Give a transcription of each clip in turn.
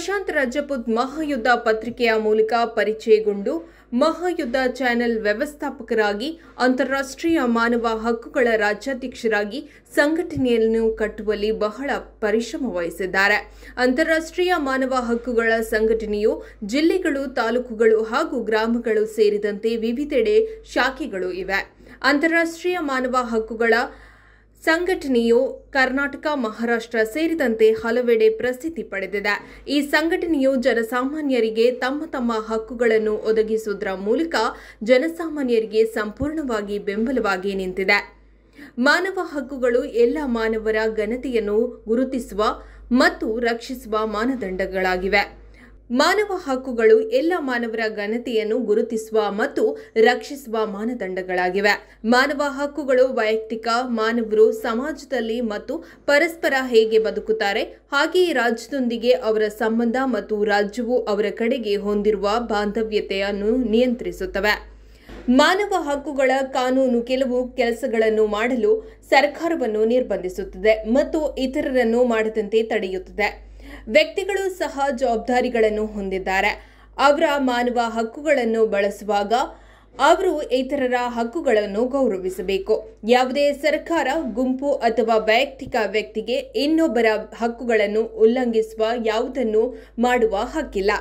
ಪ್ರಶಾಂತ್ ರಜಪೂತ್ ಮಹಾಯುದ್ಧ ಪತ್ರಿಕೆಯ ಮೂಲಕ ಪರಿಚಯಗೊಂಡು ಮಹಾಯುದ್ಧ ಚಾನೆಲ್ ವ್ಯವಸ್ಥಾಪಕರಾಗಿ ಅಂತಾರಾಷ್ಟ್ರೀಯ ಮಾನವ ಹಕ್ಕುಗಳ ರಾಜ್ಯಾಧ್ಯಕ್ಷರಾಗಿ ಸಂಘಟನೆಯನ್ನು ಕಟ್ಟುವಲ್ಲಿ ಬಹಳ ಪರಿಶ್ರಮ ವಹಿಸಿದ್ದಾರೆ ಅಂತಾರಾಷ್ಟ್ರೀಯ ಮಾನವ ಹಕ್ಕುಗಳ ಸಂಘಟನೆಯು ಜಿಲ್ಲೆಗಳು ತಾಲೂಕುಗಳು ಹಾಗೂ ಗ್ರಾಮಗಳು ಸೇರಿದಂತೆ ವಿವಿಧೆಡೆ ಶಾಖೆಗಳು ಇವೆ ಅಂತಾರಾಷ್ಟ್ರೀಯ ಮಾನವ ಹಕ್ಕುಗಳ ಸಂಘಟನೆಯು ಕರ್ನಾಟಕ ಮಹಾರಾಷ್ಟ್ರ ಸೇರಿದಂತೆ ಹಲವೆಡೆ ಪ್ರಸಿದ್ಧಿ ಪಡೆದಿದೆ ಈ ಸಂಘಟನೆಯು ಜನಸಾಮಾನ್ಯರಿಗೆ ತಮ್ಮ ತಮ್ಮ ಹಕ್ಕುಗಳನ್ನು ಒದಗಿಸುವುದರ ಮೂಲಕ ಜನಸಾಮಾನ್ಯರಿಗೆ ಸಂಪೂರ್ಣವಾಗಿ ಬೆಂಬಲವಾಗಿ ನಿಂತಿದೆ ಮಾನವ ಹಕ್ಕುಗಳು ಎಲ್ಲ ಮಾನವರ ಘನತೆಯನ್ನು ಗುರುತಿಸುವ ಮತ್ತು ರಕ್ಷಿಸುವ ಮಾನದಂಡಗಳಾಗಿವೆ ಮಾನವ ಹಕ್ಕುಗಳು ಎಲ್ಲ ಮಾನವರ ಘನತೆಯನ್ನು ಗುರುತಿಸುವ ಮತ್ತು ರಕ್ಷಿಸುವ ಮಾನದಂಡಗಳಾಗಿವೆ ಮಾನವ ಹಕ್ಕುಗಳು ವೈಯಕ್ತಿಕ ಮಾನವರು ಸಮಾಜದಲ್ಲಿ ಮತ್ತು ಪರಸ್ಪರ ಹೇಗೆ ಬದುಕುತ್ತಾರೆ ಹಾಗೆಯೇ ರಾಜ್ಯದೊಂದಿಗೆ ಅವರ ಸಂಬಂಧ ಮತ್ತು ರಾಜ್ಯವು ಅವರ ಕಡೆಗೆ ಹೊಂದಿರುವ ಬಾಂಧವ್ಯತೆಯನ್ನು ನಿಯಂತ್ರಿಸುತ್ತವೆ ಮಾನವ ಹಕ್ಕುಗಳ ಕಾನೂನು ಕೆಲವು ಕೆಲಸಗಳನ್ನು ಮಾಡಲು ಸರ್ಕಾರವನ್ನು ನಿರ್ಬಂಧಿಸುತ್ತದೆ ಮತ್ತು ಇತರರನ್ನು ಮಾಡದಂತೆ ತಡೆಯುತ್ತದೆ ವ್ಯಕ್ತಿಗಳು ಸಹ ಜವಾಬ್ದಾರಿಗಳನ್ನು ಹೊಂದಿದ್ದಾರೆ ಅವರ ಮಾನವ ಹಕ್ಕುಗಳನ್ನು ಬಳಸುವಾಗ ಅವರು ಇತರರ ಹಕ್ಕುಗಳನ್ನು ಗೌರವಿಸಬೇಕು ಯಾವುದೇ ಸರ್ಕಾರ ಗುಂಪು ಅಥವಾ ವೈಯಕ್ತಿಕ ವ್ಯಕ್ತಿಗೆ ಇನ್ನೊಬ್ಬರ ಹಕ್ಕುಗಳನ್ನು ಉಲ್ಲಂಘಿಸುವ ಯಾವುದನ್ನು ಮಾಡುವ ಹಕ್ಕಿಲ್ಲ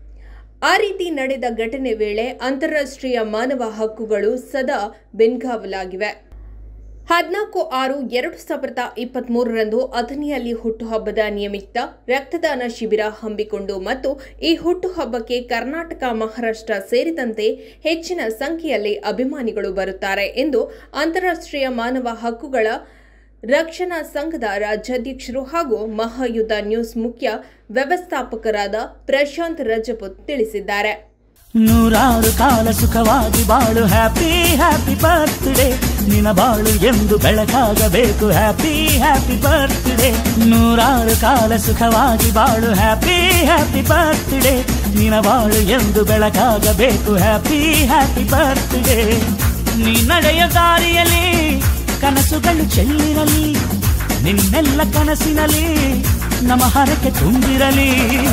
ಆ ರೀತಿ ನಡೆದ ಘಟನೆ ವೇಳೆ ಅಂತಾರಾಷ್ಟ್ರೀಯ ಮಾನವ ಹಕ್ಕುಗಳು ಸದಾ ಬೆನ್ಗಾವಲಾಗಿವೆ ಹದಿನಾಲ್ಕು ಆರು ಎರಡು ಸಾವಿರದ ಇಪ್ಪತ್ಮೂರರಂದು ಅಥಣಿಯಲ್ಲಿ ಹುಟ್ಟುಹಬ್ಬದ ನಿಯಮಿತ ರಕ್ತದಾನ ಶಿಬಿರ ಹಮ್ಮಿಕೊಂಡು ಮತ್ತು ಈ ಹುಟ್ಟುಹಬ್ಬಕ್ಕೆ ಕರ್ನಾಟಕ ಮಹಾರಾಷ್ಟ್ರ ಸೇರಿದಂತೆ ಹೆಚ್ಚಿನ ಸಂಖ್ಯೆಯಲ್ಲಿ ಅಭಿಮಾನಿಗಳು ಬರುತ್ತಾರೆ ಎಂದು ಅಂತಾರಾಷ್ಟ್ರೀಯ ಮಾನವ ಹಕ್ಕುಗಳ ರಕ್ಷಣಾ ಸಂಘದ ರಾಜ್ಯಾಧ್ಯಕ್ಷರು ಹಾಗೂ ಮಹಾಯುದ್ಧ ನ್ಯೂಸ್ ಮುಖ್ಯ ವ್ಯವಸ್ಥಾಪಕರಾದ ಪ್ರಶಾಂತ್ ರಜಪೂತ್ ತಿಳಿಸಿದ್ದಾರೆ ನೂರಾರು ಕಾಲ ಸುಖವಾಗಿ ಬಾಳು ಹ್ಯಾಪಿ ಹ್ಯಾಪಿ ಬರ್ತ್ಡೇ ನಿನ ಬಾಳು ಎಂದು ಬೆಳಕಾಗಬೇಕು ಹ್ಯಾಪಿ ಹ್ಯಾಪಿ ಬರ್ತ್ಡೇ ನೂರಾರು ಕಾಲ ಸುಖವಾಗಿ ಬಾಳು ಹ್ಯಾಪಿ ಹ್ಯಾಪಿ ಬರ್ತ್ಡೇ ನಿನ ಬಾಳು ಎಂದು ಬೆಳಕಾಗಬೇಕು ಹ್ಯಾಪಿ ಹ್ಯಾಪಿ ಬರ್ತ್ಡೇ ನೀ ನಡೆಯ ದಾರಿಯಲ್ಲಿ ಕನಸುಗಳು ಚೆಲ್ಲಿರಲಿ ನಿನ್ನೆಲ್ಲ ಕನಸಿನಲ್ಲಿ ನಮ್ಮ ಹರಕೆ ತುಂಬಿರಲಿ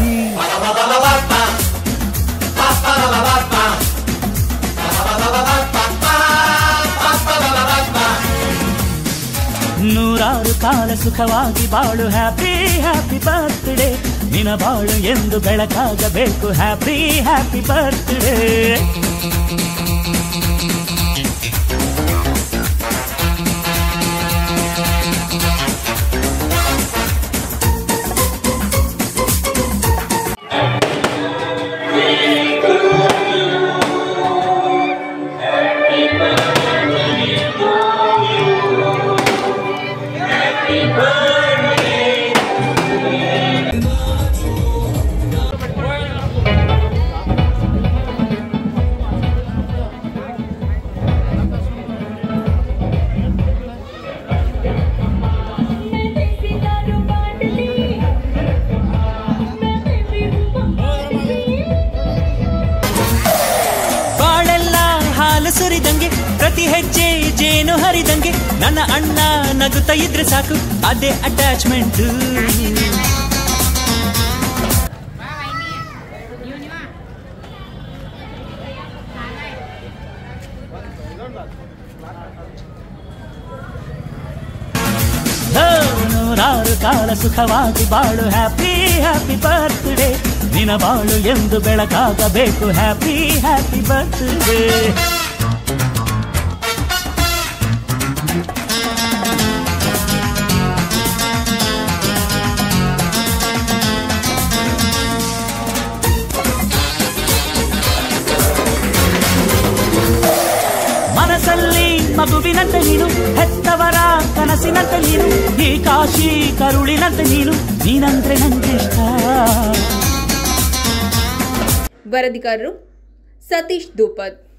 ನೂರಾರು ಕಾಲ ಸುಖವಾಗಿ ಬಾಳು ಹ್ಯಾಪಿ ಹ್ಯಾಪಿ ಬರ್ತ್ಡೇ ನಿನ ಬಾಳು ಎಂದು ಬೆಳಕಾಗಬೇಕು ಹ್ಯಾಪಿ ಹ್ಯಾಪಿ ಬರ್ತ್ಡೇ ಬಾಳೆಲ್ಲ ಹಾಲು ಸುರಿದಂಗೆ ಪ್ರತಿ ಹೆಜ್ಜೆ ಜೇನು ಹರಿದಂಗೆ ನನ್ನ ಅಣ್ಣ ನಗುತ್ತಾ ಇದ್ರೆ ಸಾಕು ಅದೇ ಅಟ್ಯಾಚ್ಮೆಂಟ್ ನೂರಾರು ಕಾಲ ಸುಖವಾಗಿ ಬಾಳು ಹ್ಯಾಪಿ ಹ್ಯಾಪಿ ಬರ್ತ್ಡೇ ನಿನ ಬಾಳು ಎಂದು ಬೆಳಕಾಗಬೇಕು ಹ್ಯಾಪಿ ಹ್ಯಾಪಿ ಬರ್ತ್ಡೇ ಮನಸ್ಸಲ್ಲಿ ಮಗುವಿನಂತೆ ನೀನು ಹೆತ್ತವರ ಕನಸಿನಂತೆ ನೀನು ಈ ಕಾಶಿ ಕರುಳಿನಂತೆ ನೀನು ನೀನಂದ್ರೆ ನಂಗಿಷ್ಟ ವರದಿಗಾರರು ಸತೀಶ್ ದೂಪದ್